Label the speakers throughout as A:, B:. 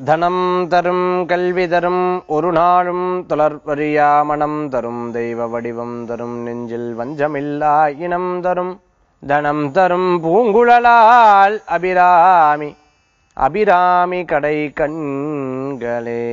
A: தனம் தரும் கல்வி தரும் ஒரு நாளும் துளர்வரியா மனம் தரும் தெய்வ வடிவம் தரும் நெஞ்சில் வஞ்சமில்லா இனம் தரும் தனம் தரும் பூங்குழலால் அபிராமி அபிராமி கடை கண்களே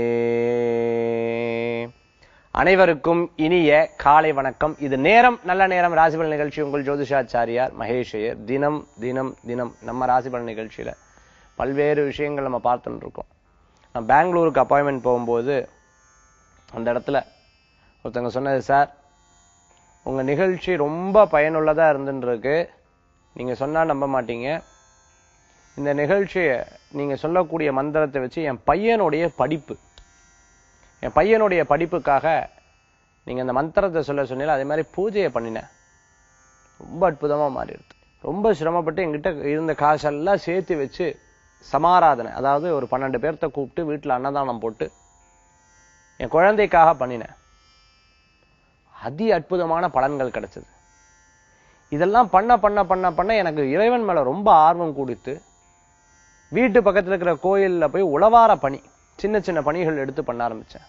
A: அனைவருக்கும் இனிய காலை வணக்கம் இது நேரம் நல்ல நேரம் ராசிபலன் நிகழ்ச்சி உங்கள் ஜோதிஷாச்சாரியார் மகேஷ் ஐயர் தினம் தினம் தினம் நம்ம ராசிபலன் நிகழ்ச்சியில பல்வேறு விஷயங்கள் நம்ம பார்த்துட்டு இருக்கோம் நான் பெங்களூருக்கு அப்பாயின்மெண்ட் போகும்போது அந்த இடத்துல ஒருத்தவங்க சொன்னது சார் உங்க நிகழ்ச்சி ரொம்ப பயனுள்ளதா இருந்துருக்கு நீங்க சொன்னா நம்ப மாட்டீங்க இந்த நிகழ்ச்சியை நீங்க சொல்லக்கூடிய மந்திரத்தை வச்சு என் பையனுடைய படிப்பு என் பையனுடைய படிப்புக்காக நீங்க இந்த மந்திரத்தை சொல்ல சொன்னீங்க அதே மாதிரி பூஜையை பண்ணினேன் ரொம்ப அற்புதமா மாறிடுது ரொம்ப சிரமப்பட்டு என்கிட்ட இருந்த காசெல்லாம் சேர்த்து வச்சு சமாராதனை அதாவது ஒரு பன்னெண்டு பேர்த்த கூப்பிட்டு வீட்டுல அன்னதானம் போட்டு என் குழந்தைக்காக பண்ணினேன் அதி அற்புதமான பலன்கள் கிடைச்சது இதெல்லாம் பண்ண பண்ண பண்ண பண்ண எனக்கு இறைவன் மேல ரொம்ப ஆர்வம் கொடுத்து வீட்டு பக்கத்துல இருக்கிற கோயில்ல போய் உளவார பணி சின்ன சின்ன பணிகள் எடுத்து பண்ண ஆரம்பிச்சேன்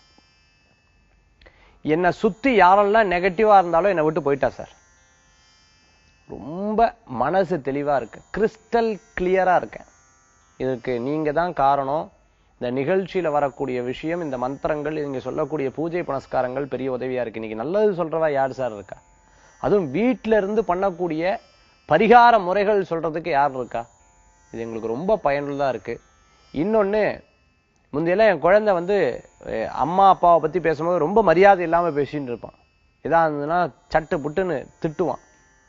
A: என்னை சுத்தி யாரெல்லாம் நெகட்டிவா இருந்தாலும் என்னை விட்டு போயிட்டா சார் ரொம்ப மனசு தெளிவா இருக்கு கிறிஸ்டல் கிளியரா இருக்கேன் இதுக்கு நீங்க தான் காரணம் இந்த நிகழ்ச்சியில வரக்கூடிய விஷயம் இந்த மந்திரங்கள் நீங்க சொல்லக்கூடிய பூஜை புனஸ்காரங்கள் பெரிய உதவியா இருக்கு இன்னைக்கு நல்லது சொல்றவா யார் சார் இருக்கா அதுவும் வீட்ல இருந்து பண்ணக்கூடிய பரிகார முறைகள் சொல்றதுக்கு யார் இருக்கா இது எங்களுக்கு ரொம்ப பயனுள்ளதா இருக்கு இன்னொன்னு முந்தையெல்லாம் என் குழந்தை வந்து அஹ், அம்மா அப்பாவை பத்தி பேசும்போது ரொம்ப மரியாதை இல்லாம பேசிட்டு இருப்பான் எதா இருந்ததுன்னா சட்டு புட்டுன்னு திட்டுவான்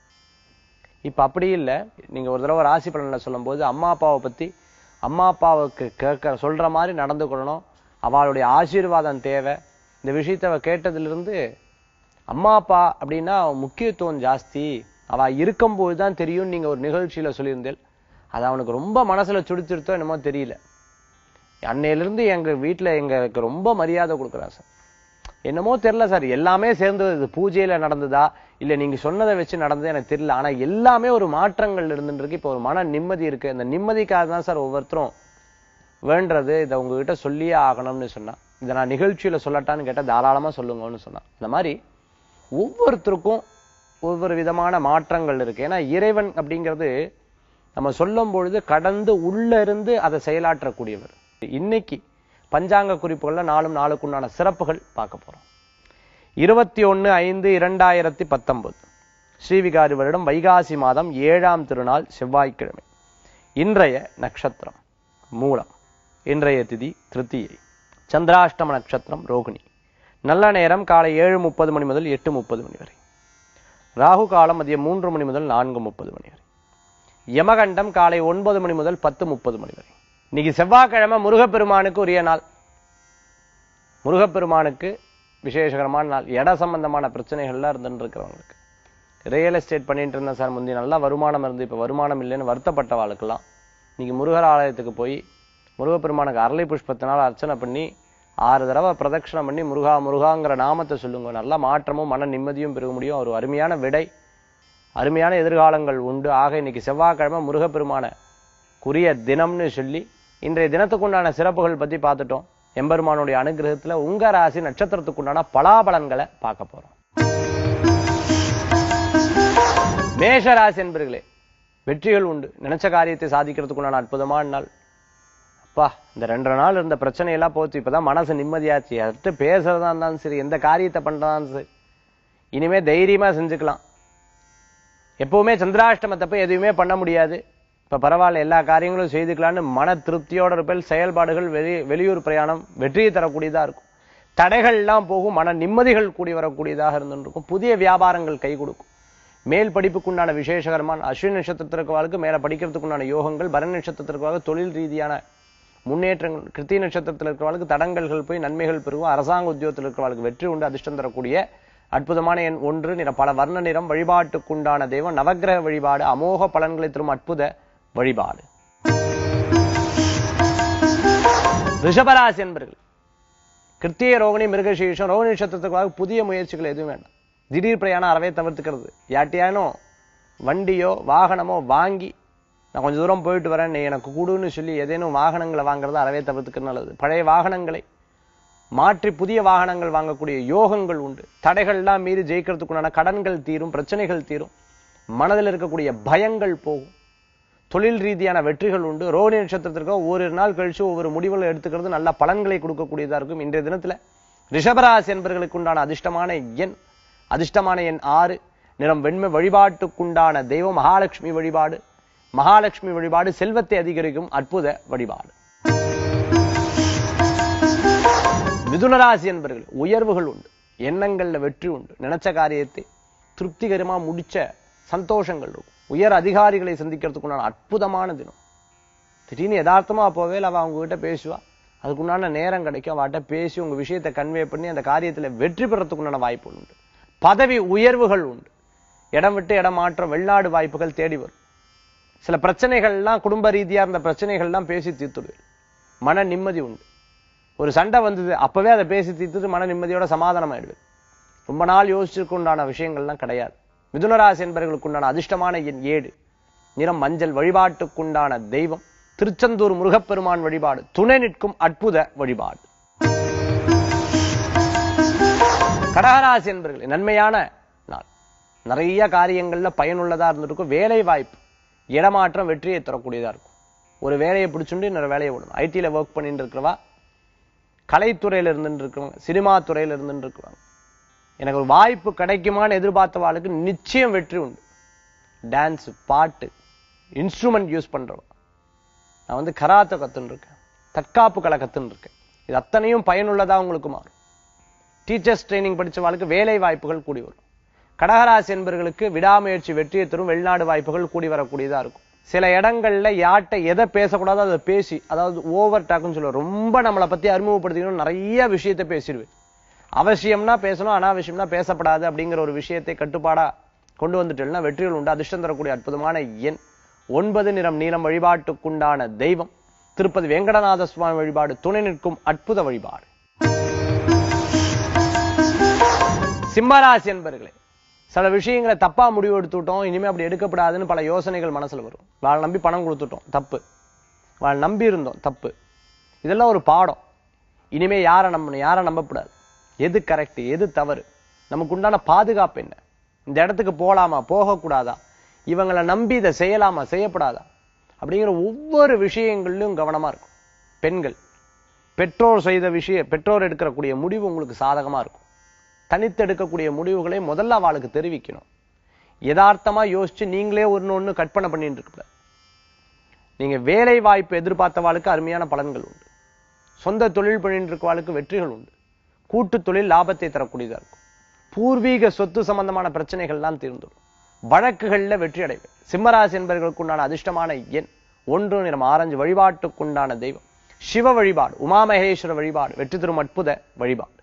A: இப்ப அப்படி இல்ல நீங்க ஒரு தடவை ராசி பலன்ல சொல்லும்போது அம்மா அப்பாவை பத்தி அம்மா அப்பாவுக்கு கேட்க சொல்ற மாதிரி நடந்து கொள்ளணும் அவளுடைய ஆசீர்வாதம் தேவை இந்த விஷயத்தை அவ கேட்டதிலிருந்து அம்மா அப்பா அப்படின்னா முக்கியத்துவம் ஜாஸ்தி அவ இருக்கும்போது தான் தெரியும் நீங்க ஒரு நிகழ்ச்சியில சொல்லியிருந்தேன் அது அவனுக்கு ரொம்ப மனசுல சுடிச்சிருத்தோ என்னமோ தெரியல அன்னையிலிருந்து எங்க வீட்டுல எங்களுக்கு ரொம்ப மரியாதை கொடுக்குறான் சார் என்னமோ தெரியல சார் எல்லாமே சேர்ந்தது இது பூஜையில நடந்ததா இல்ல நீங்க சொன்னதை வச்சு நடந்தது எனக்கு தெரியல ஆனா எல்லாமே ஒரு மாற்றங்கள் இருந்துட்டு இருக்கு இப்ப ஒரு மன நிம்மதி இருக்கு அந்த நிம்மதிக்காக தான் சார் ஒவ்வொருத்தரும் வேண்டது இதை உங்ககிட்ட சொல்லியே ஆகணும்னு சொன்னா இதை நான் நிகழ்ச்சியில சொல்லட்டான்னு கேட்டா தாராளமா சொல்லுங்கன்னு சொன்னான் அந்த மாதிரி ஒவ்வொருத்தருக்கும் ஒவ்வொரு விதமான மாற்றங்கள் இருக்கு ஏன்னா இறைவன் அப்படிங்கிறது நம்ம சொல்லும் பொழுது கடந்து உள்ள இருந்து அதை செயலாற்றக்கூடியவர் இன்னைக்கு பஞ்சாங்க குறிப்புகள்ல நாளும் நாளுக்குண்டான சிறப்புகள் பார்க்க போறோம் இருபத்தி ஒன்னு ஐந்து இரண்டாயிரத்தி பத்தொன்பது ஸ்ரீவிகாரி வருடம் வைகாசி மாதம் ஏழாம் திருநாள் செவ்வாய்க்கிழமை இன்றைய நட்சத்திரம் மூலம் இன்றைய திதி திருத்தியை சந்திராஷ்டம நட்சத்திரம் ரோகிணி நல்ல நேரம் காலை ஏழு முப்பது மணி முதல் எட்டு முப்பது மணி வரை ராகு காலம் மதியம் மூன்று மணி முதல் நான்கு முப்பது மணி வரை யமகண்டம் காலை ஒன்பது மணி முதல் பத்து முப்பது மணி வரை இன்னைக்கு செவ்வாய்க்கிழமை முருகப்பெருமானுக்கு உரிய நாள் முருகப்பெருமானுக்கு விசேஷகரமான நாள் இட சம்பந்தமான பிரச்சனைகள்லாம் இருந்துட்டு இருக்கிறவங்களுக்கு ரியல் எஸ்டேட் பண்ணிட்டு இருந்தேன் சார் முந்தி நல்லா வருமானம் இருந்து இப்ப வருமானம் இல்லைன்னு வருத்தப்பட்ட வாழ்க்கெல்லாம் இன்னைக்கு முருகர் ஆலயத்துக்கு போய் முருகப்பெருமானுக்கு அரளி புஷ்பத்தினால் அர்ச்சனை பண்ணி ஆறு தடவை பிரதட்சணம் பண்ணி முருகா முருகாங்கிற நாமத்தை சொல்லுங்க நல்ல மாற்றமும் மன நிம்மதியும் பெருக முடியும் ஒரு அருமையான விடை அருமையான எதிர்காலங்கள் உண்டு ஆக இன்னைக்கு செவ்வாய்க்கிழமை முருகப்பெருமான குறிய தினம்னு சொல்லி இன்றைய தினத்துக்குண்டான சிறப்புகள் பத்தி பார்த்துட்டோம் எம்பெருமானுடைய அனுகிரகத்துல உங்க ராசி நட்சத்திரத்துக்குண்டான பலாபலன்களை பார்க்க போறோம் மேஷ ராசி என்பர்களே வெற்றிகள் உண்டு நினைச்ச காரியத்தை சாதிக்கிறதுக்குண்டான அற்புதமான நாள் அப்பா இந்த ரெண்டரை நாள் இருந்த பிரச்சனை எல்லாம் போச்சு இப்பதான் மனசு நிம்மதியாச்சு அடுத்து பேசுறதா இருந்தாலும் சரி எந்த காரியத்தை பண்றதாலும் சரி இனிமே தைரியமா செஞ்சுக்கலாம் எப்பவுமே சந்திராஷ்டமத்தை போய் எதுவுமே பண்ண முடியாது இப்ப பரவாயில்ல எல்லா காரியங்களும் செய்துக்கலாம்னு மன திருப்தியோட இருப்பேன் செயல்பாடுகள் வெளி வெளியூர் பிரயாணம் வெற்றியை தரக்கூடியதா இருக்கும் தடைகள் எல்லாம் போகும் மன நிம்மதிகள் கூடி வரக்கூடியதாக இருந்துருக்கும் புதிய வியாபாரங்கள் கை கொடுக்கும் மேல் படிப்புக்குண்டான விசேஷகரமான அஸ்வினி நட்சத்திரத்திற்கு மேல படிக்கிறதுக்குண்டான யோகங்கள் பரணி நட்சத்திரத்திற்கு தொழில் ரீதியான முன்னேற்றங்கள் கிருத்தி நட்சத்திரத்தில் இருக்கிறவர்களுக்கு தடங்கல்கள் போய் நன்மைகள் பெருகும் அரசாங்க உத்தியோகத்தில் இருக்கிறவர்களுக்கு வெற்றி உண்டு அதிர்ஷ்டம் தரக்கூடிய அற்புதமான எண் ஒன்று நிற பல வர்ண நிறம் வழிபாட்டுக்குண்டான தெய்வம் நவக்கிரக வழிபாடு அமோக பலன்களை தரும் அற்புத வழிபாடு ரிஷபராசி என்பர்கள் கிருத்திய ரோகிணி மிருகசீஷம் ரோகிணி நட்சத்திரத்துக்காக புதிய முயற்சிகள் எதுவும் வேண்டாம் திடீர் பிரயாணம் அறவே தவிர்த்துக்கிறது யார்ட்டையானும் வண்டியோ வாகனமோ வாங்கி நான் கொஞ்ச தூரம் போயிட்டு வரேன் நீ எனக்கு கூடுன்னு சொல்லி ஏதேனும் வாகனங்களை வாங்குறது அறவே தவிர்த்துக்க நல்லது பழைய வாகனங்களை மாற்றி புதிய வாகனங்கள் வாங்கக்கூடிய யோகங்கள் உண்டு தடைகள்லாம் மீறி ஜெயிக்கிறதுக்குண்டான கடன்கள் தீரும் பிரச்சனைகள் தீரும் மனதில் இருக்கக்கூடிய பயங்கள் போகும் தொழில் ரீதியான வெற்றிகள் உண்டு ரோஹிணி நட்சத்திரத்திற்கு ஒவ்வொரு நாள் கழிச்சு ஒவ்வொரு முடிவுகளை எடுத்துக்கிறது நல்ல பலன்களை கொடுக்கக்கூடியதா இருக்கும் இன்றைய தினத்துல ரிஷபராசி என்பவர்களுக்கு உண்டான அதிர்ஷ்டமான எண் அதிர்ஷ்டமான எண் ஆறு நிறம் வெண்மை வழிபாட்டுக்குண்டான தெய்வம் மகாலட்சுமி வழிபாடு மகாலட்சுமி வழிபாடு செல்வத்தை அதிகரிக்கும் அற்புத வழிபாடு மிதுனராசி என்பர்கள் உயர்வுகள் உண்டு எண்ணங்கள்ல வெற்றி உண்டு நினைச்ச காரியத்தை திருப்திகரமா முடிச்ச சந்தோஷங்கள் இருக்கும் உயர் அதிகாரிகளை சந்திக்கிறதுக்குண்டான அற்புதமான தினம் திடீர்னு யதார்த்தமா போவே அவ அவங்க கிட்ட பேசுவா அதுக்குண்டான நேரம் கிடைக்கும் அவட்ட பேசி உங்க விஷயத்தை கன்வே பண்ணி அந்த காரியத்துல வெற்றி பெறத்துக்குண்டான வாய்ப்புகள் உண்டு பதவி உயர்வுகள் உண்டு இடம் விட்டு இடம் மாற்றம் வெளிநாடு வாய்ப்புகள் தேடி வரும் சில பிரச்சனைகள்லாம் குடும்ப ரீதியா இருந்த பிரச்சனைகள்லாம் பேசி தீர்த்துடுவேன் மன நிம்மதி உண்டு ஒரு சண்டை வந்தது அப்பவே அதை பேசி தீர்த்துட்டு மன நிம்மதியோட சமாதானம் ஆயிடுவேன் ரொம்ப நாள் யோசிச்சுக்கு உண்டான விஷயங்கள்லாம் கிடையாது மிதுனராசி என்பவர்களுக்கு உண்டான அதிர்ஷ்டமான எண் ஏழு நிறம் மஞ்சள் வழிபாட்டுக்குண்டான தெய்வம் திருச்செந்தூர் முருகப்பெருமான் வழிபாடு துணை நிற்கும் அற்புத வழிபாடு கடகராசி என்பர்களே நன்மையான நாள் நிறைய காரியங்கள்ல பயனுள்ளதா இருந்திருக்கும் வேலை வாய்ப்பு இடமாற்றம் வெற்றியை தரக்கூடியதா இருக்கும் ஒரு வேலையை பிடிச்சுண்டு இன்னொரு வேலையை விடணும் ஐடில ஒர்க் பண்ணிட்டு இருக்கிறவா கலைத்துறையில இருந்துட்டு இருக்கிறவங்க சினிமா துறையில இருந்துட்டு இருக்கிறவங்க எனக்கு ஒரு வாய்ப்பு கிடைக்குமான்னு எதிர்பார்த்தவாளுக்கு நிச்சயம் வெற்றி உண்டு டான்ஸ் பாட்டு இன்ஸ்ட்ருமெண்ட் யூஸ் பண்றவங்க நான் வந்து கராத்தை கத்துன்னு இருக்கேன் தற்காப்பு கலை கத்துன்னு இருக்கேன் இது அத்தனையும் பயனுள்ளதா உங்களுக்கு மாறும் டீச்சர்ஸ் ட்ரைனிங் படிச்சவாளுக்கு வேலை வாய்ப்புகள் கூடி வரும் கடகராசி என்பவர்களுக்கு விடாமுயற்சி வெற்றியை தரும் வெளிநாடு வாய்ப்புகள் கூடி வரக்கூடியதா இருக்கும் சில இடங்கள்ல யார்கிட்ட எதை பேசக்கூடாதோ அதை பேசி அதாவது ஓவர் டாக்னு சொல்லுவோம் ரொம்ப நம்மளை பத்தி அறிமுகப்படுத்திக்கணும் நிறைய விஷயத்தை பேசிடுவேன் அவசியம்னா பேசணும் அனாவசியம்னா பேசப்படாது அப்படிங்கிற ஒரு விஷயத்தை கட்டுப்பாடா கொண்டு வந்துட்டேன்னா வெற்றிகள் உண்டு அதிர்ஷ்டம் தரக்கூடிய அற்புதமான எண் ஒன்பது நிறம் நீளம் வழிபாட்டுக்குண்டான தெய்வம் திருப்பதி வெங்கடநாத சுவாமி வழிபாடு துணை நிற்கும் அற்புத வழிபாடு சிம்மராசி என்பர்களே சில விஷயங்களை தப்பா முடிவு எடுத்துட்டோம் இனிமே அப்படி எடுக்கப்படாதுன்னு பல யோசனைகள் மனசுல வரும் வாழ் நம்பி பணம் கொடுத்துட்டோம் தப்பு வாழ் நம்பி இருந்தோம் தப்பு இதெல்லாம் ஒரு பாடம் இனிமே யாரை நம்பணும் யாரை நம்பக்கூடாது எது கரெக்ட் எது தவறு நமக்கு உண்டான பாதுகாப்பு என்ன இந்த இடத்துக்கு போலாமா போகக்கூடாதா இவங்களை நம்பி இதை செய்யலாமா செய்யப்படாதா அப்படிங்கிற ஒவ்வொரு விஷயங்களிலும் கவனமா இருக்கும் பெண்கள் பெற்றோர் செய்த விஷயம் பெற்றோர் எடுக்கக்கூடிய முடிவு உங்களுக்கு சாதகமா இருக்கும் தனித்து எடுக்கக்கூடிய முடிவுகளை முதல்ல அவளுக்கு தெரிவிக்கணும் யதார்த்தமா யோசிச்சு நீங்களே ஒன்னு ஒண்ணு கற்பனை பண்ணிட்டு இருக்கக்கூடாது நீங்க வேலை வாய்ப்பு எதிர்பார்த்தவாளுக்கு அருமையான பலன்கள் உண்டு சொந்த தொழில் பண்ணிட்டு இருக்கவாளுக்கு வெற்றிகள் உண்டு கூட்டு தொழில் லாபத்தை தரக்கூடியதா இருக்கும் பூர்வீக சொத்து சம்பந்தமான பிரச்சனைகள்லாம் தீர்ந்துடும் வழக்குகள்ல வெற்றி அடைவேன் சிம்மராசி என்பவர்களுக்கு உண்டான அதிர்ஷ்டமான எண் ஒன்று நிறம் ஆரஞ்சு வழிபாட்டுக்குண்டான தெய்வம் சிவ வழிபாடு உமாமகேஸ்வர வழிபாடு வெற்றி தரும் அற்புத வழிபாடு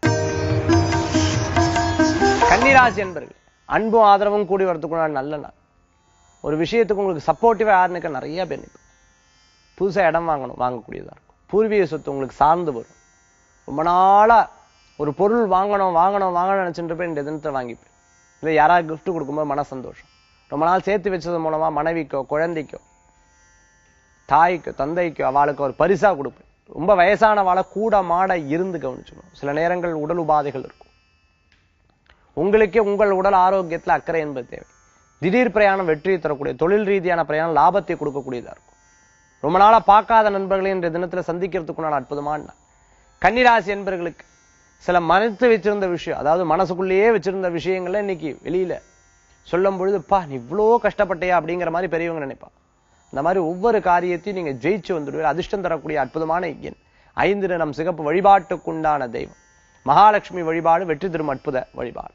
A: கன்னிராசி என்பர்கள் அன்பும் ஆதரவும் கூடி வரதுக்குண்டான நல்ல நாள் ஒரு விஷயத்துக்கு உங்களுக்கு சப்போர்ட்டிவா யாருனுக்க நிறைய பேர் நிற்கும் புதுசா இடம் வாங்கணும் வாங்கக்கூடியதா இருக்கும் பூர்வீக சொத்து உங்களுக்கு சார்ந்து வரும் ரொம்ப நாளா ஒரு பொருள் வாங்கணும் வாங்கணும் வாங்கணும் நினைச்சுட்டு போய் இந்த தினத்தை வாங்கிப்பேன் இல்லை யாராவது gift கொடுக்கும்போது மன சந்தோஷம் ரொம்ப நாள் சேர்த்து வச்சது மூலமா மனைவிக்கோ குழந்தைக்கோ தாய்க்கோ தந்தைக்கோ அவளுக்கு ஒரு பரிசா கொடுப்பேன் ரொம்ப வயசானவாளை கூட மாட இருந்து கவனிச்சுக்கணும் சில நேரங்கள் உடல் உபாதைகள் இருக்கும் உங்களுக்கே உங்கள் உடல் ஆரோக்கியத்துல அக்கறை என்பது தேவை திடீர் பிரயாணம் வெற்றியை தரக்கூடிய தொழில் ரீதியான பிரயாணம் லாபத்தை கொடுக்கக்கூடியதா இருக்கும் ரொம்ப நாளா பார்க்காத நண்பர்களை இன்றைய தினத்துல சந்திக்கிறதுக்குண்டான அற்புதமான நாள் கன்னிராசி என்பர்களுக்கு சில மறைத்து வச்சிருந்த விஷயம் அதாவது மனசுக்குள்ளேயே வச்சிருந்த விஷயங்களை இன்னைக்கு வெளியில சொல்லும் பொழுது பா நீ இவ்வளோ கஷ்டப்பட்டியா அப்படிங்கிற மாதிரி பெரியவங்க நினைப்பா இந்த மாதிரி ஒவ்வொரு காரியத்தையும் நீங்க ஜெயிச்சு வந்துடுவீர் அதிர்ஷ்டம் தரக்கூடிய அற்புதமான எண் ஐந்து நிறம் சிகப்பு வழிபாட்டுக்குண்டான தெய்வம் மகாலட்சுமி வழிபாடு வெற்றி தரும் அற்புத வழிபாடு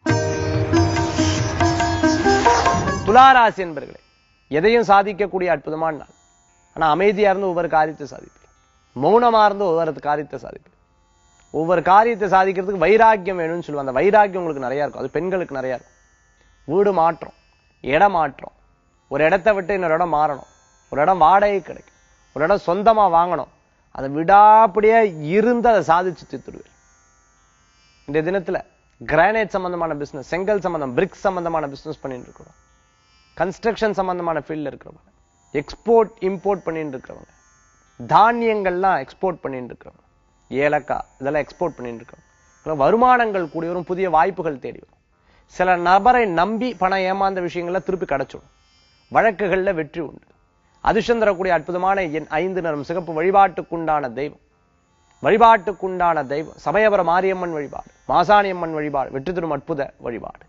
A: துளாராசி என்பர்களே எதையும் சாதிக்கக்கூடிய அற்புதமான நாள் ஆனா அமைதியா இருந்து ஒவ்வொரு காரியத்தை சாதிப்பேன் மௌனமா இருந்து ஒவ்வொரு காரியத்தை சாதிப்பேன் ஒவ்வொரு காரியத்தை சாதிக்கிறதுக்கு வைராக்கியம் வேணும்னு சொல்லுவாங்க அந்த வைராக்கியம் உங்களுக்கு நிறைய இருக்கும் அது பெண்களுக்கு நிறைய இருக்கும் வீடு மாற்றம் இடம் மாற்றம் ஒரு இடத்த விட்டு இன்னொரு இடம் மாறணும் ஒரு இடம் வாடகை கிடைக்கும் ஒரு இடம் சொந்தமா வாங்கணும் அதை விடாப்படியா இருந்து அதை சாதிச்சு தீர்த்துடுவேன் இந்த தினத்துல கிரானைட் சம்பந்தமான பிசினஸ் செங்கல் சம்பந்தம் பிரிக்ஸ் சம்பந்தமான பிசினஸ் பண்ணிட்டு இருக்கிறோம் கன்ஸ்ட்ரக்ஷன் சம்பந்தமான ஃபீல்ட்ல இருக்கிறவங்க எக்ஸ்போர்ட் இம்போர்ட் பண்ணிட்டு இருக்கிறவங்க தானியங்கள்லாம் எக்ஸ்போர்ட் பண்ணிட்டு இருக்கிறவங்க ஏலக்காய் இதெல்லாம் எக்ஸ்போர்ட் பண்ணிட்டு இருக்கிறவங்க வருமானங்கள் கூடி வரும் புதிய வாய்ப்புகள் தேடி வரும் சில நபரை நம்பி பணம் ஏமாந்த விஷயங்கள்ல திருப்பி கிடைச்சிடும் வழக்குகள்ல வெற்றி உண்டு அதிர்ஷ்டம் தரக்கூடிய அற்புதமான எண் ஐந்து நிறம் சிகப்பு வழிபாட்டுக்குண்டான தெய்வம் வழிபாட்டுக்குண்டான தெய்வம் சமயபுர மாரியம்மன் வழிபாடு மாசாணியம்மன் வழிபாடு வெற்றி தரும் அற்புத வழிபாடு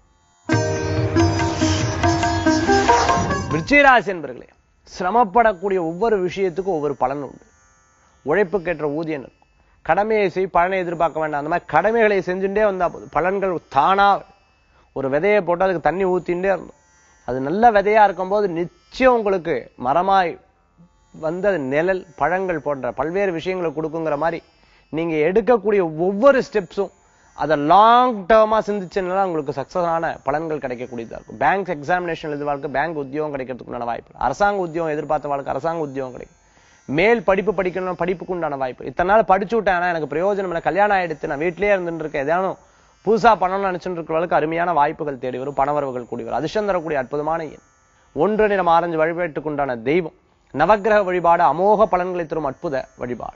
A: விருச்சிகராசி என்பர்களே சிரமப்படக்கூடிய ஒவ்வொரு விஷயத்துக்கும் ஒவ்வொரு பலன் உண்டு உழைப்புக்கேற்ற ஊதியம் இருக்கும் கடமையை செய் பலனை எதிர்பார்க்க வேண்டாம் அந்த மாதிரி கடமைகளை செஞ்சுட்டே வந்தா போதும் பலன்கள் தானா ஒரு விதையை போட்டு அதுக்கு தண்ணி ஊத்திண்டே இருந்தோம் அது நல்ல விதையா இருக்கும்போது நிச்சயம் உங்களுக்கு மரமாய் வந்து அது நிழல் பழங்கள் போன்ற பல்வேறு விஷயங்களை கொடுக்குங்கிற மாதிரி நீங்க எடுக்கக்கூடிய ஒவ்வொரு ஸ்டெப்ஸும் அதை லாங் டேர்மா சிந்திச்சதுனால உங்களுக்கு சக்சஸான பலன்கள் கிடைக்கக்கூடியதா இருக்கும் பேங்க் எக்ஸாமினேஷன் எழுதுவாளுக்கு பேங்க் உத்தியோகம் கிடைக்கிறதுக்குண்டான வாய்ப்பு அரசாங்க உத்தியோகம் எதிர்பார்த்த வாழ்க்கை அரசாங்க உத்தியோகம் கிடைக்கும் மேல் படிப்பு படிக்கணும் படிப்புக்கு உண்டான வாய்ப்பு இத்தனை நாள் படிச்சு விட்டேன் ஆனா எனக்கு பிரயோஜனம் இல்லை கல்யாணம் ஆயிடுத்து நான் வீட்லயே இருந்துட்டு இருக்கேன் ஏதானும் புதுசா பண்ணணும்னு நினைச்சுட்டு இருக்கிறவங்களுக்கு அருமையான வாய்ப்புகள் தேடி வரும் பணவரவுகள் கூடி வரும் அதிர்ஷ்டம் தரக்கூடிய அற்புதமான எண் ஒன்று நிறம் ஆரஞ்சு வழிபாட்டுக்குண்டான தெய்வம் நவக்கிரக வழிபாடு அமோக பலன்களை தரும் அற்புத வழிபாடு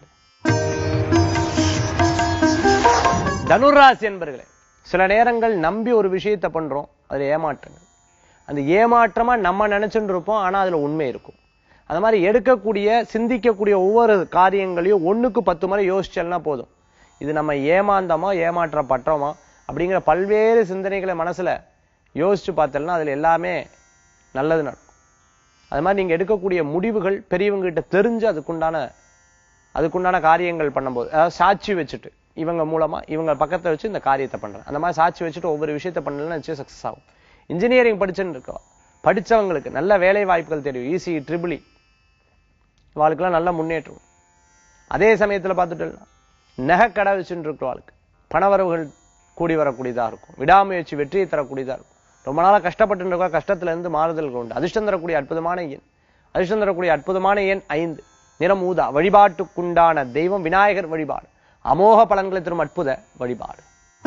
A: தனுராசி என்பர்களே சில நேரங்கள் நம்பி ஒரு விஷயத்தை பண்றோம் அதுல ஏமாற்றங்கள் அந்த ஏமாற்றமா நம்ம நினைச்சுட்டு இருப்போம் ஆனா அதுல உண்மை இருக்கும் அந்த மாதிரி எடுக்கக்கூடிய சிந்திக்கக்கூடிய ஒவ்வொரு காரியங்களையும் ஒண்ணுக்கு பத்து முறை யோசிச்சல்னா போதும் இது நம்ம ஏமாந்தோமா ஏமாற்றப்பட்டோமா அப்படிங்கிற பல்வேறு சிந்தனைகளை மனசுல யோசிச்சு பார்த்தோம்னா அதுல எல்லாமே நல்லது நடக்கும் அது மாதிரி நீங்க எடுக்கக்கூடிய முடிவுகள் பெரியவங்க கிட்ட தெரிஞ்சு அதுக்குண்டான அதுக்குண்டான காரியங்கள் பண்ணும்போது அதாவது சாட்சி வச்சுட்டு இவங்க மூலமா இவங்க பக்கத்தை வச்சு இந்த காரியத்தை பண்றேன் அந்த மாதிரி சாட்சி வச்சுட்டு ஒவ்வொரு விஷயத்தை பண்ணலன்னா நிச்சயம் சக்சஸ் ஆகும் இன்ஜினியரிங் படிச்சுன்னு இருக்கோம் படிச்சவங்களுக்கு நல்ல வேலை வாய்ப்புகள் தெரியும் ஈஸி ட்ரிபிளி வாழ்க்கெல்லாம் நல்ல முன்னேற்றம் அதே சமயத்துல பார்த்துட்டோம்னா நகைக்கடை வச்சுட்டு இருக்கிறவாளுக்கு பணவரவுகள் கூடி வரக்கூடியதா இருக்கும் விடாமுயற்சி வெற்றியை தரக்கூடியதா இருக்கும் ரொம்ப நாளா கஷ்டப்பட்டு இருக்கா கஷ்டத்துல இருந்து மாறுதல்கள் உண்டு அதிர்ஷ்டம் தரக்கூடிய அற்புதமான எண் அதிர்ஷ்டம் தரக்கூடிய அற்புதமான எண் ஐந்து நிறம் ஊதா வழிபாட்டுக்குண்டான தெய்வம் விநாயகர் வழிபாடு அமோக பலன்களை தரும் அற்புத வழிபாடு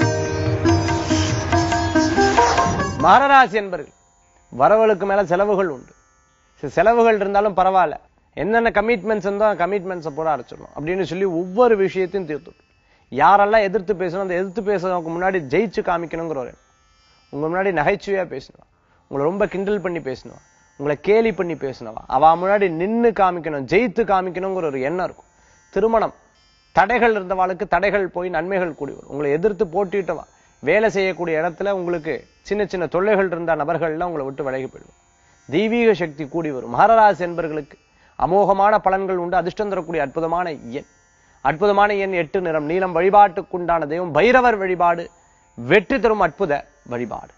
A: மகராசி என்பர்கள் வரவுகளுக்கு மேல செலவுகள் உண்டு சில செலவுகள் இருந்தாலும் பரவாயில்ல என்னென்ன கமிட்மெண்ட்ஸ் இருந்தோ கமிட்மெண்ட்ஸை பூரா அடைச்சிடணும் அப்படின்னு சொல்லி ஒவ்வொரு விஷயத்தையும் தீர்த்து யாரெல்லாம் எதிர்த்து பேசணும் அந்த எதிர்த்து பேசுறதுக்கு முன்னாடி ஜெயிச்சு காமிக்கணுங்கிற ஒரு எண்ணம். உங்க முன்னாடி நகைச்சுவையா பேசணும் உங்களை ரொம்ப கிண்டல் பண்ணி பேசணும் உங்களை கேலி பண்ணி பேசினவா அவ முன்னாடி நின்னு காமிக்கணும் ஜெயித்து காமிக்கணுங்கிற ஒரு எண்ணம் இருக்கும் திருமணம் தடைகள் இருந்தவாளுக்கு தடைகள் போய் நன்மைகள் கூடி வரும் உங்களை எதிர்த்து போட்டிட்டவா வேலை செய்யக்கூடிய இடத்துல உங்களுக்கு சின்ன சின்ன தொல்லைகள் இருந்த நபர்கள்லாம் உங்களை விட்டு விலகி போயிடுவோம் தெய்வீக சக்தி கூடி வரும் மகராசி என்பர்களுக்கு அமோகமான பலன்கள் உண்டு அதிர்ஷ்டம் தரக்கூடிய அற்புதமான எண் அற்புதமான எண் எட்டு நிறம் நீளம் வழிபாட்டுக்குண்டான தெய்வம் பைரவர் வழிபாடு வெற்றி தரும் அற்புத வழிபாடு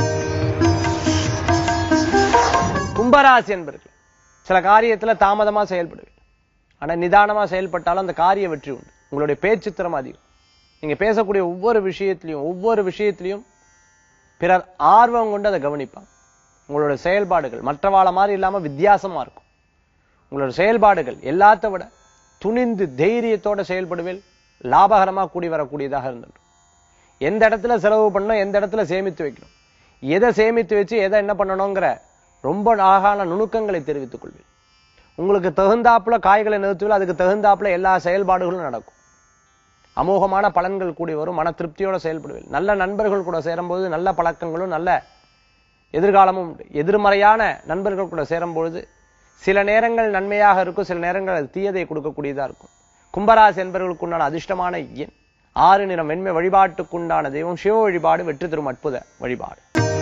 A: கும்பராசி என்பர்கள் சில காரியத்துல தாமதமா செயல்படுவீங்க ஆனா நிதானமா செயல்பட்டாலும் அந்த காரிய வெற்றி உண்டு உங்களுடைய பேச்சு திறமை அதிகம் நீங்க பேசக்கூடிய ஒவ்வொரு விஷயத்திலையும் ஒவ்வொரு விஷயத்திலையும் பிறர் ஆர்வம் கொண்டு அதை கவனிப்பாங்க உங்களோட செயல்பாடுகள் மற்றவாள மாதிரி இல்லாம வித்தியாசமா இருக்கும் உங்களோட செயல்பாடுகள் எல்லாத்த விட துணிந்து தைரியத்தோட செயல்படுவேல் லாபகரமா கூடி வரக்கூடியதாக இருந்துடும் எந்த இடத்துல செலவு பண்ணணும் எந்த இடத்துல சேமித்து வைக்கணும் எதை சேமித்து வச்சு எதை என்ன பண்ணணுங்கிற ரொம்ப அழகான நுணுக்கங்களை தெரிவித்துக் கொள்வேன் உங்களுக்கு தகுந்தாப்புல காய்களை நிறுத்துவில் அதுக்கு தகுந்தாப்புல எல்லா செயல்பாடுகளும் நடக்கும் அமோகமான பலன்கள் கூடி வரும் மன திருப்தியோட செயல்படுவேன் நல்ல நண்பர்கள் கூட சேரும்போது நல்ல பழக்கங்களும் நல்ல எதிர்காலமும் உண்டு எதிர்மறையான நண்பர்கள் கூட சேரும்பொழுது சில நேரங்கள் நன்மையாக இருக்கும் சில நேரங்கள் அது தீயதை கொடுக்கக்கூடியதா இருக்கும் கும்பராசி என்பவர்களுக்கு உண்டான அதிர்ஷ்டமான எண் ஆறு நிறம் வெண்மை வழிபாட்டுக்குண்டான தெய்வம் சிவ வழிபாடு வெற்றி தரும் அற்புத வழிபாடு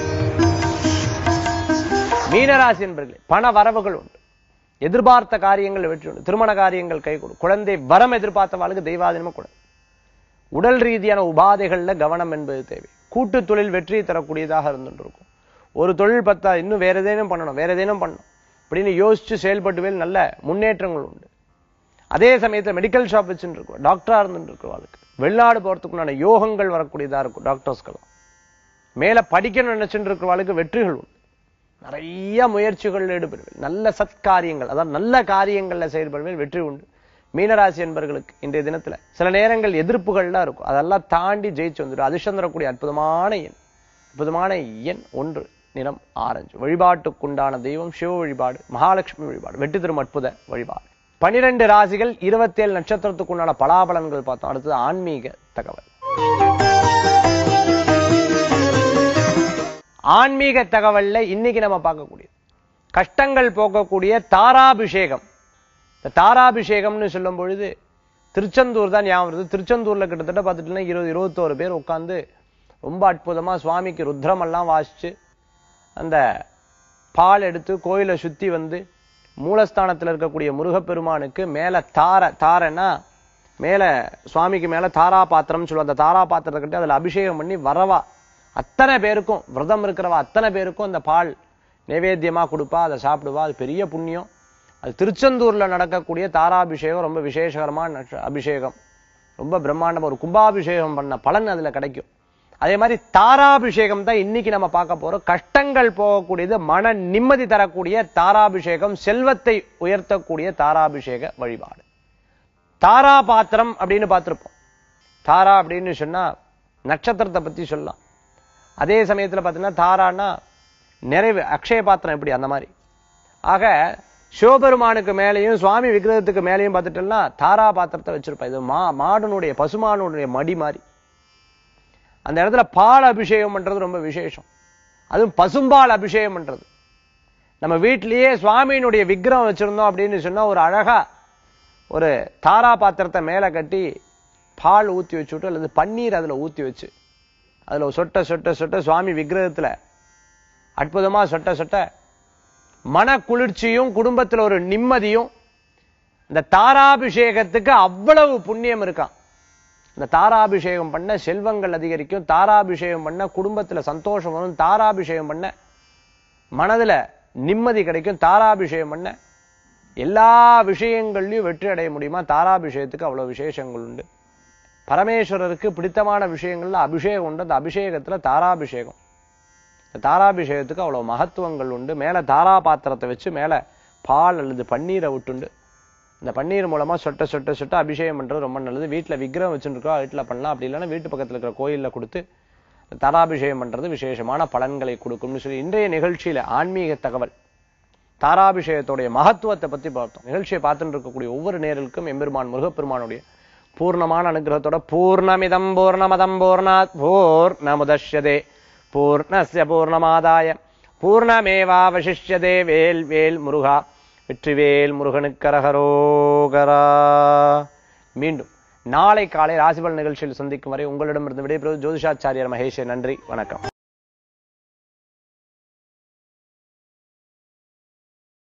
A: மீனராசி என்பர்களே பண வரவுகள் உண்டு எதிர்பார்த்த காரியங்கள் வெற்றி உண்டு திருமண காரியங்கள் கை கொடு குழந்தை வரம் எதிர்பார்த்தவாளுக்கு தெய்வாதீனமா கூட உடல் ரீதியான உபாதைகள்ல கவனம் என்பது தேவை கூட்டு தொழில் வெற்றியை தரக்கூடியதாக இருந்துட்டு இருக்கும் ஒரு தொழில் பத்தா இன்னும் வேற ஏதேனும் பண்ணணும் வேற ஏதேனும் பண்ணணும் அப்படின்னு யோசிச்சு செயல்பட்டுவேல் நல்ல முன்னேற்றங்கள் உண்டு அதே சமயத்துல மெடிக்கல் ஷாப் வச்சுட்டு இருக்கோம் டாக்டரா இருந்துட்டு இருக்கிறவங்களுக்கு வெளிநாடு போறதுக்குண்டான யோகங்கள் வரக்கூடியதா இருக்கும் டாக்டர்ஸ்க்கெல்லாம் மேல படிக்கணும்னு நினைச்சுட்டு இருக்கிறவங்களுக்கு வெற்றிகள் உண்டு நிறைய முயற்சிகள் ஈடுபடுவேன் நல்ல சத்காரியங்கள் அதாவது நல்ல காரியங்கள்ல செயல்படுவேன் வெற்றி உண்டு மீனராசி என்பர்களுக்கு இன்றைய தினத்துல சில நேரங்கள் எதிர்ப்புகள்லாம் இருக்கும் அதெல்லாம் தாண்டி ஜெயிச்சு வந்துடும் அதிர்ஷ்டம் தரக்கூடிய அற்புதமான எண் அற்புதமான எண் ஒன்று நிறம் ஆரஞ்சு வழிபாட்டுக்குண்டான தெய்வம் சிவ வழிபாடு மகாலட்சுமி வழிபாடு வெற்றி தரும் அற்புத வழிபாடு பனிரெண்டு ராசிகள் இருபத்தேழு நட்சத்திரத்துக்குண்டான பலாபலன்கள் பார்த்தோம் அடுத்தது ஆன்மீக தகவல் ஆன்மீக தகவல்ல இன்னைக்கு நம்ம பார்க்கக்கூடியது கஷ்டங்கள் போக்கக்கூடிய தாராபிஷேகம் இந்த தாராபிஷேகம்னு சொல்லும் பொழுது திருச்செந்தூர் தான் ஞாபகம் வருது திருச்செந்தூர்ல கிட்டத்தட்ட பார்த்துட்டீங்கன்னா இருபது இருபத்தோரு பேர் உட்காந்து ரொம்ப அற்புதமா சுவாமிக்கு ருத்ரமெல்லாம் வாசிச்சு அந்த பால் எடுத்து கோயிலை சுத்தி வந்து மூலஸ்தானத்தில் இருக்கக்கூடிய முருகப்பெருமானுக்கு மேல தார தாரன்னா மேல சுவாமிக்கு மேல தாரா பாத்திரம்னு சொல்லுவோம் அந்த தாரா பாத்திரத்தை கட்டி அதுல அபிஷேகம் பண்ணி வரவா அத்தனை பேருக்கும் விரதம் இருக்கிறவா அத்தனை பேருக்கும் அந்த பால் நைவேத்தியமா கொடுப்பா அதை சாப்பிடுவா அது பெரிய புண்ணியம் அது திருச்செந்தூர்ல நடக்கக்கூடிய தாராபிஷேகம் ரொம்ப விசேஷகரமான நட்ச- அபிஷேகம் ரொம்ப பிரம்மாண்டமா ஒரு கும்பாபிஷேகம் பண்ண பலன் அதுல கிடைக்கும் அதே மாதிரி தாராபிஷேகம் தான் இன்னைக்கு நம்ம பார்க்க போறோம் கஷ்டங்கள் போகக்கூடியது மன நிம்மதி தரக்கூடிய தாராபிஷேகம் செல்வத்தை உயர்த்தக்கூடிய தாராபிஷேக வழிபாடு தாரா பாத்திரம் அப்படின்னு பார்த்திருப்போம் தாரா அப்படின்னு சொன்னா நட்சத்திரத்தை பத்தி சொல்லலாம் அதே சமயத்துல பார்த்தீங்கன்னா தாரான்னா நிறைவு அக்ஷய பாத்திரம் எப்படி அந்த மாதிரி ஆக சிவபெருமானுக்கு மேலேயும் சுவாமி விக்கிரகத்துக்கு மேலேயும் பார்த்துட்டோம்னா தாரா பாத்திரத்தை வச்சிருப்பா இது மா மாடனுடைய பசுமானுடைய மடி மாதிரி அந்த இடத்துல பால் அபிஷேகம் பண்றது ரொம்ப விசேஷம் அதுவும் பசும்பால் அபிஷேகம் பண்றது நம்ம வீட்டிலேயே சுவாமியினுடைய விக்கிரகம் வச்சிருந்தோம் அப்படின்னு சொன்னா ஒரு அழகா ஒரு தாரா பாத்திரத்தை மேல கட்டி பால் ஊத்தி வச்சுட்டு அல்லது பன்னீர் அதுல ஊத்தி வச்சு அதுல ஒரு சொட்ட சொட்ட சொட்ட சுவாமி விக்கிரகத்துல அற்புதமா சொட்ட சொட்ட மன குளிர்ச்சியும் குடும்பத்துல ஒரு நிம்மதியும் இந்த தாராபிஷேகத்துக்கு அவ்வளவு புண்ணியம் இருக்கான் இந்த தாராபிஷேகம் பண்ண செல்வங்கள் அதிகரிக்கும் தாராபிஷேகம் பண்ண குடும்பத்துல சந்தோஷம் வரும் தாராபிஷேகம் பண்ண மனதுல நிம்மதி கிடைக்கும் தாராபிஷேகம் பண்ண எல்லா விஷயங்கள்லயும் வெற்றி அடைய முடியுமா தாராபிஷேகத்துக்கு அவ்வளவு விசேஷங்கள் உண்டு பரமேஸ்வரருக்கு பிடித்தமான விஷயங்கள்ல அபிஷேகம் உண்டு அந்த அபிஷேகத்துல தாராபிஷேகம் இந்த தாராபிஷேகத்துக்கு அவ்வளவு மகத்துவங்கள் உண்டு மேல தாரா பாத்திரத்தை வச்சு மேல பால் அல்லது பன்னீரை விட்டுண்டு இந்த பன்னீர் மூலமா சொட்ட சொட்ட சொட்ட அபிஷேகம் பண்றது ரொம்ப நல்லது வீட்டுல விக்கிரகம் வச்சுருக்கோம் வீட்டுல பண்ணலாம் அப்படி இல்லைன்னா வீட்டு பக்கத்துல இருக்கிற கோயில்ல கொடுத்து இந்த தாராபிஷேகம் பண்றது விசேஷமான பலன்களை கொடுக்கும்னு சொல்லி இன்றைய நிகழ்ச்சியில ஆன்மீக தகவல் தாராபிஷேகத்துடைய மகத்துவத்தை பத்தி பார்த்தோம் நிகழ்ச்சியை பார்த்துட்டு இருக்கக்கூடிய ஒவ்வொரு நேரலுக்கும் எம்பெருமான் முருகப்பெருமானுடைய பூர்ணமான அனுகிரகத்தோட பூர்ணமிதம் பூர்ணமதம் பூர்ணாத் பூர்ணமுதஷ்யதே பூர்ணஸ்ய பூர்ணமாதாய பூர்ணமேவாவசிஷ்யதே வேல் வேல் முருகா வெற்றிவேல் முருகனுக்கரகரோகரா மீண்டும் நாளை காலை ராசிபல் நிகழ்ச்சியில் சந்திக்கும் வரை உங்களிடமிருந்து விடைபெறுவது ஜோதிஷாச்சாரியர் மகேஷ் நன்றி வணக்கம்